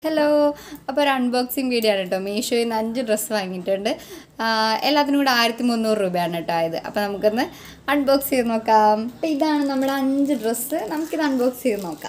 Hello അപ്പോൾ ഒരു unboxing video ആണ് കേട്ടോ മീഷോയിൽ നിന്ന് അഞ്ച് ഡ്രസ്സ് വാങ്ങിയിട്ടുണ്ട് ആ, എല്ലാത്തിനും കൂടെ ആയിരത്തി മുന്നൂറ് രൂപയാണ് കേട്ടോ ആയത് അപ്പോൾ നമുക്കൊന്ന് അൺബോക്സ് ചെയ്ത് നോക്കാം അപ്പോൾ ഇതാണ് നമ്മുടെ അഞ്ച് ഡ്രസ്സ് നമുക്കിത് അൺബോക്സ് ചെയ്ത് നോക്കാം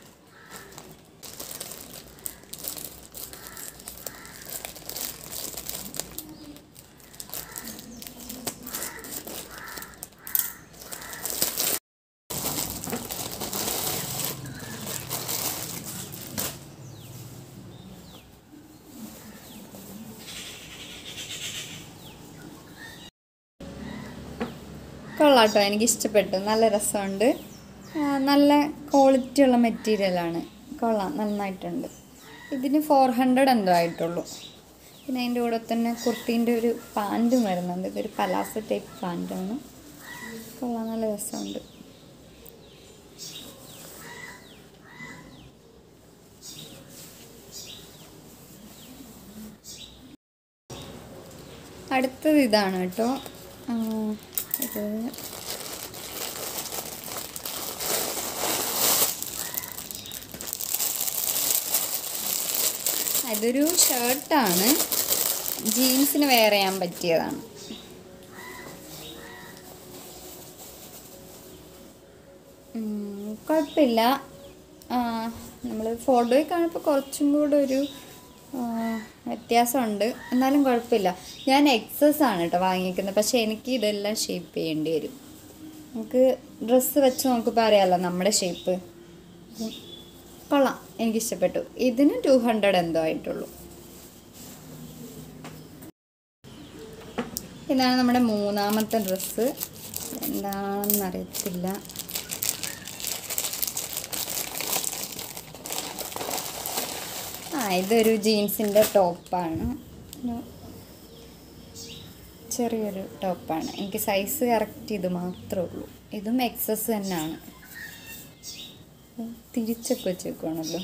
കൊള്ളാട്ടോ എനിക്ക് ഇഷ്ടപ്പെട്ടു നല്ല രസമുണ്ട് ആ, നല്ല ക്വാളിറ്റി ഉള്ള മെറ്റീരിയലാണ് കൊള്ളാം നന്നായിട്ടുണ്ട് ഇതിന് ഫോർ ഹൺഡ്രഡ് എന്തോ ആയിട്ടുള്ളൂ പിന്നെ അതിൻ്റെ കൂടെ തന്നെ കുർത്തീൻ്റെ ഒരു പാൻറ്റും വരുന്നുണ്ട് ഇതൊരു പലാസ ടൈപ്പ് പാൻറ്റാണ് കൊള്ളാം നല്ല രസമുണ്ട് അടുത്തത് ഇതാണ് കേട്ടോ ആ, ഇത് ഇതൊരു ഷർട്ടാണ് ജീൻസിന് വെയർ ചെയ്യാൻ പറ്റിയതാണ് ഉം, കുഴപ്പമില്ല നമ്മൾ ഫോട്ടോയിൽ കാണുമ്പോൾ കുറച്ചും കൂടെ ഒരു ആ, വ്യത്യാസമുണ്ട് എന്നാലും കുഴപ്പമില്ല ഞാൻ എക്സസ് ആണ് കേട്ടോ വാങ്ങിക്കുന്നത് പക്ഷേ എനിക്ക് ഇതെല്ലാം ഷേപ്പ് ചെയ്യേണ്ടി വരും നമുക്ക് ഡ്രസ്സ് വെച്ച് നോക്കുമ്പോൾ അറിയാമല്ലോ നമ്മുടെ ഷേപ്പ് കൊള്ളാം എനിക്കിഷ്ടപ്പെട്ടു ഇതിന് ടു ഹൺഡ്രഡ് എന്തോ ആയിട്ടുള്ളൂ ഇതാണ് നമ്മുടെ മൂന്നാമത്തെ ഡ്രസ്സ് എന്താണെന്ന് അറിയത്തില്ല ആ ഇതൊരു ജീൻസിൻ്റെ ടോപ്പാണ് ഒരു ചെറിയൊരു ടോപ്പാണ് എനിക്ക് സൈസ് കറക്റ്റ് ഇത് മാത്രമേ ഉള്ളൂ ഇതും എക്സസ് തന്നെയാണ് തിരിച്ചൊക്കെ വെച്ചേക്കുവാണല്ലോ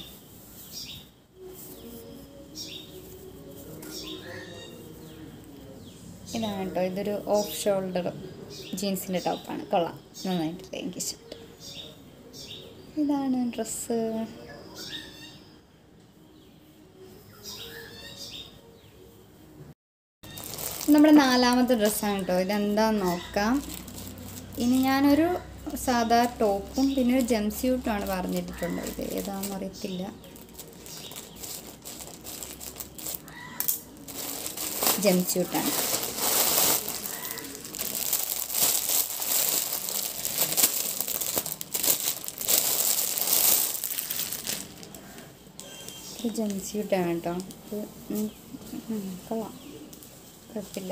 ഇതാണ് കേട്ടോ ഇതൊരു ഓഫ് ഷോൾഡർ ജീൻസിൻ്റെ ടോപ്പാണ് കൊള്ളാം നന്നായിട്ടില്ല എനിക്ക് ഇഷ്ടപ്പെട്ടു ഇതാണ് ഡ്രസ്സ് നമ്മുടെ നാലാമത്തെ ഡ്രസ്സാണ് കേട്ടോ ഇതെന്താന്ന് നോക്കാം ഇനി ഞാനൊരു സാധാ ടോപ്പും പിന്നെ ഒരു ജംപ് സ്യൂട്ടുമാണ് പറഞ്ഞിട്ടുള്ളത് ഇത് ഏതാണെന്ന് അറിയത്തില്ല ജംപ് സ്യൂട്ടാണ് ഇത് ജംപ് സ്യൂട്ടാണ് കേട്ടോ ഇത് ഉം, ഉം, കൊള്ളാം കുഴപ്പമില്ല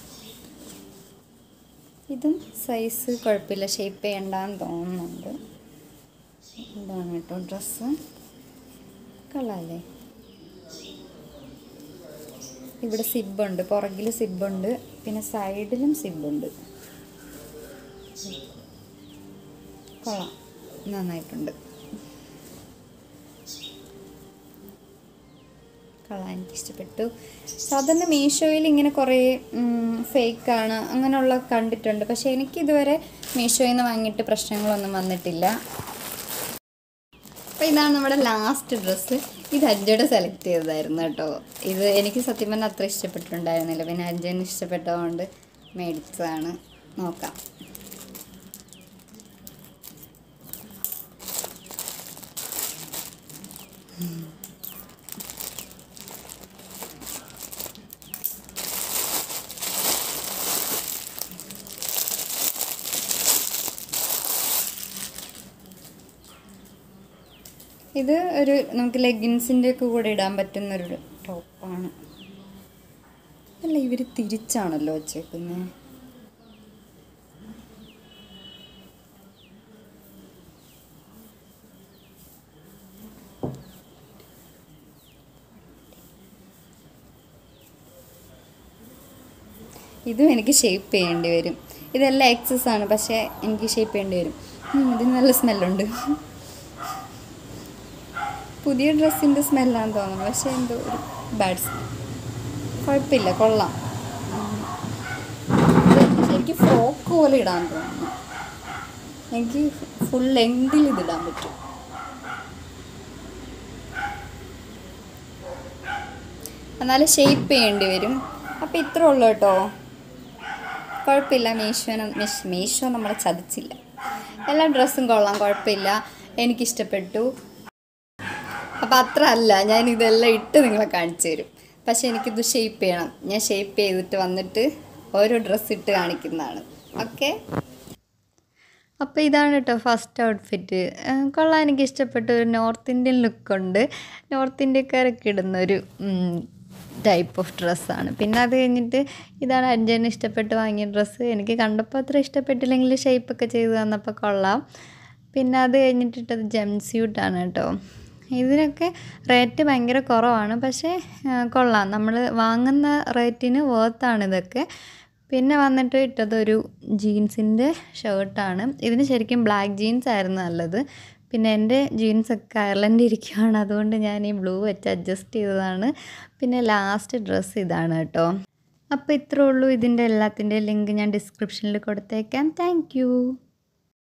ഇതും സൈസ് കുഴപ്പമില്ല ഷേപ്പ് ചെയ്യണ്ടെന്ന് തോന്നുന്നുണ്ട് ഇതാണ് കേട്ടോ ഡ്രസ്സ് കൊള്ളാല്ലേ ഇവിടെ സിബുണ്ട് പുറകിൽ സിബുണ്ട് പിന്നെ സൈഡിലും സിബുണ്ട് കൊള്ളാം നന്നായിട്ടുണ്ട് കളാൻ എനിക്ക് ഇഷ്ടപ്പെട്ടു സാധാരണ മീഷോയിൽ ഇങ്ങനെ കുറേ ഫേക്കാണ് അങ്ങനെയുള്ള കണ്ടിട്ടുണ്ട് പക്ഷേ എനിക്ക് ഇതുവരെ മീഷോയിൽ നിന്ന് വാങ്ങിയിട്ട് പ്രശ്നങ്ങളൊന്നും വന്നിട്ടില്ല അപ്പോൾ ഇതാണ് നമ്മുടെ ലാസ്റ്റ് ഡ്രസ്സ് ഇത് അജ്ജയുടെ സെലക്ട് ചെയ്തതായിരുന്നു കേട്ടോ ഇത് എനിക്ക് സത്യം പറഞ്ഞാൽ അത്ര ഇഷ്ടപ്പെട്ടിട്ടുണ്ടായിരുന്നില്ല പിന്നെ അജ്ജന് ഇഷ്ടപ്പെട്ടതുകൊണ്ട് മേടിച്ചതാണ് നോക്കാം ഇത് ഒരു നമുക്ക് ലെഗിൻസിൻ്റെ ഒക്കെ കൂടെ ഇടാൻ പറ്റുന്നൊരു ടോപ്പാണ് അല്ല ഇവർ തിരിച്ചാണല്ലോ വെച്ചേക്കുന്നത് ഇതും എനിക്ക് ഷേപ്പ് ചെയ്യേണ്ടി വരും ഇതെല്ലാം എക്സസ് ആണ് പക്ഷേ എനിക്ക് ഷേപ്പ് ചെയ്യേണ്ടി വരും ഉം, ഇതിന് നല്ല സ്മെല്ലുണ്ട് പുതിയ ഡ്രസ്സിൻ്റെ സ്മെല്ലാന്ന് തോന്നുന്നു പക്ഷേ എന്തോ ഒരു ബാഡ് സ്മെൽ കുഴപ്പമില്ല കൊള്ളാം ഉം. ഇത് ശരിക്കും ഫ്രോക്ക് പോലെ ഇടാൻ തോന്നുന്നു എനിക്ക് ഫുൾ ലെങ്തിൽ ഇതിടാൻ പറ്റും എന്നാലും ഷേപ്പ് ചെയ്യേണ്ടി വരും അപ്പോൾ ഇത്രേ ഉള്ളൂ കേട്ടോ കുഴപ്പമില്ല മീഷോനെ മീഷ് മീഷോ നമ്മളെ ചതിച്ചില്ല എല്ലാ ഡ്രസ്സും കൊള്ളാം കുഴപ്പമില്ല എനിക്കിഷ്ടപ്പെട്ടു അപ്പം അത്ര അല്ല ഞാൻ ഇതെല്ലാം ഇട്ട് നിങ്ങളെ കാണിച്ചു തരും പക്ഷെ എനിക്കിത് ഷേപ്പ് ചെയ്യണം ഞാൻ ഷേപ്പ് ചെയ്തിട്ട് വന്നിട്ട് ഓരോ ഡ്രസ്സ് ഇട്ട് കാണിക്കുന്നതാണ് ഓക്കെ അപ്പോൾ ഇതാണ് കേട്ടോ ഫസ്റ്റ് ഔട്ട്ഫിറ്റ് കൊള്ളാൻ എനിക്ക് ഇഷ്ടപ്പെട്ട ഒരു നോർത്ത് ഇന്ത്യൻ ലുക്കുണ്ട് നോർത്ത് ഇന്ത്യക്കാരൊക്കെ ഇടുന്ന ഒരു ടൈപ്പ് ഓഫ് ഡ്രസ്സാണ് പിന്നെ അത് കഴിഞ്ഞിട്ട് ഇതാണ് അഞ്ചന് ഇഷ്ടപ്പെട്ട് വാങ്ങിയ ഡ്രസ്സ് എനിക്ക് കണ്ടപ്പോൾ അത്ര ഇഷ്ടപ്പെട്ടില്ലെങ്കിൽ ഷേപ്പൊക്കെ ചെയ്ത് തന്നപ്പോൾ കൊള്ളാം പിന്നെ അത് കഴിഞ്ഞിട്ടിട്ടത് ജം സ്യൂട്ടാണ് കേട്ടോ ഇതിനൊക്കെ റേറ്റ് ഭയങ്കര കുറവാണ് പക്ഷേ ആ, കൊള്ളാം നമ്മൾ വാങ്ങുന്ന റേറ്റിന് വേർത്താണ് ഇതൊക്കെ പിന്നെ വന്നിട്ട് ഇട്ടതൊരു ജീൻസിൻ്റെ ഷർട്ടാണ് ഇതിന് ശരിക്കും ബ്ലാക്ക് ജീൻസ് ആയിരുന്നു നല്ലത് പിന്നെ എൻ്റെ ജീൻസൊക്കെ അയർലൻഡിൽ ഇരിക്കുകയാണ് അതുകൊണ്ട് ഞാൻ ഈ ബ്ലൂ വെച്ച് അഡ്ജസ്റ്റ് ചെയ്തതാണ് പിന്നെ ലാസ്റ്റ് ഡ്രസ്സ് ഇതാണ് കേട്ടോ അപ്പോൾ ഇത്രേ ഉള്ളൂ ഇതിൻ്റെ എല്ലാത്തിൻ്റെ ലിങ്ക് ഞാൻ ഡിസ്ക്രിപ്ഷനിൽ കൊടുത്തേക്കാം താങ്ക്